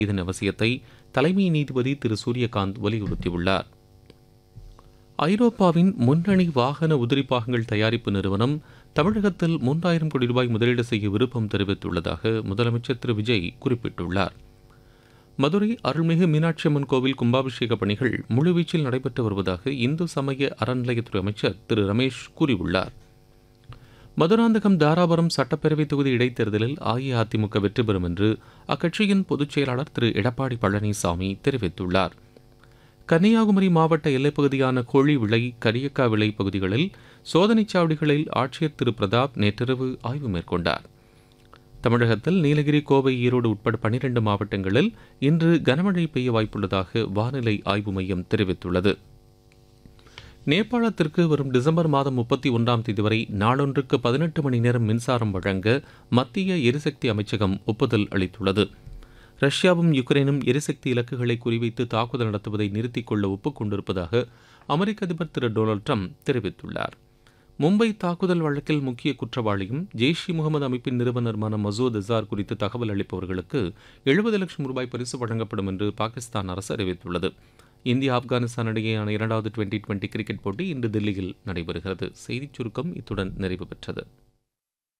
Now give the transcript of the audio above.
இதன் அவசியத்தை தலைமை நீதிபதி திரு சூரியகாந்த் வலியுறுத்தியுள்ளார் ஐரோப்பாவின் முன்னணி வாகன உதிரிப்பாகங்கள் தயாரிப்பு நிறுவனம் தமிழகத்தில் மூன்றாயிரம் கோடி ரூபாய் முதலீடு செய்ய விருப்பம் தெரிவித்துள்ளதாக முதலமைச்சர் திரு விஜய் குறிப்பிட்டுள்ளார் மதுரை அருள்மிகு மீனாட்சி அம்மன் கோவில் கும்பாபிஷேக பணிகள் முழுவீச்சில் நடைபெற்று வருவதாக இந்து சமய அறநிலையத்துறை அமைச்சர் திரு ரமேஷ் கூறியுள்ளார் மதுராந்தகம் தாராபுரம் சட்டப்பேரவை தொகுதி இடைத்தேர்தலில் அஇஅதிமுக வெற்றி பெறும் என்று அக்கட்சியின் பொதுச் செயலாளர் திரு எடப்பாடி பழனிசாமி தெரிவித்துள்ளார் கன்னியாகுமரி மாவட்ட எல்லைப்பகுதியான கோழி விளை கரியக்கா விளை பகுதிகளில் சோதனைச் சாவடிகளில் ஆட்சியர் திரு பிரதாப் நேற்றிரவு ஆய்வு மேற்கொண்டார் தமிழகத்தில் நீலகிரி கோவை ஈரோடு உட்பட பனிரெண்டு மாவட்டங்களில் இன்று கனமழை பெய்ய வாய்ப்புள்ளதாக வானிலை ஆய்வு மையம் தெரிவித்துள்ளது நேபாளத்திற்கு வரும் டிசம்பர் மாதம் முப்பத்தி ஒன்றாம் தேதி வரை நாளொன்றுக்கு பதினெட்டு மணி நேரம் மின்சாரம் வழங்க மத்திய எரிசக்தி அமைச்சகம் ஒப்புதல் அளித்துள்ளது ரஷ்யாவும் யுக்ரைனும் எரிசக்தி இலக்குகளை குறிவைத்து தாக்குதல் நடத்துவதை நிறுத்திக் கொள்ள ஒப்புக்கொண்டிருப்பதாக அமெரிக்க அதிபர் திரு டொனால்டு ட்ரம்ப் தெரிவித்துள்ளார் மும்பை தாக்குதல் வழக்கில் முக்கிய குற்றவாளியும் ஜெய்ஷ் இ முகமது அமைப்பின் நிறுவனருமான மசூத் அசார் குறித்து தகவல் அளிப்பவர்களுக்கு எழுபது லட்சம் ரூபாய் பரிசு வழங்கப்படும் என்று பாகிஸ்தான் அரசு அறிவித்துள்ளது இந்தியா ஆப்கானிஸ்தான் இடையேயான இரண்டாவது டுவெண்டி டுவெண்டி கிரிக்கெட் போட்டி இன்று தில்லியில் நடைபெறுகிறது செய்திச் சுருக்கம் இத்துடன் நிறைவு பெற்றது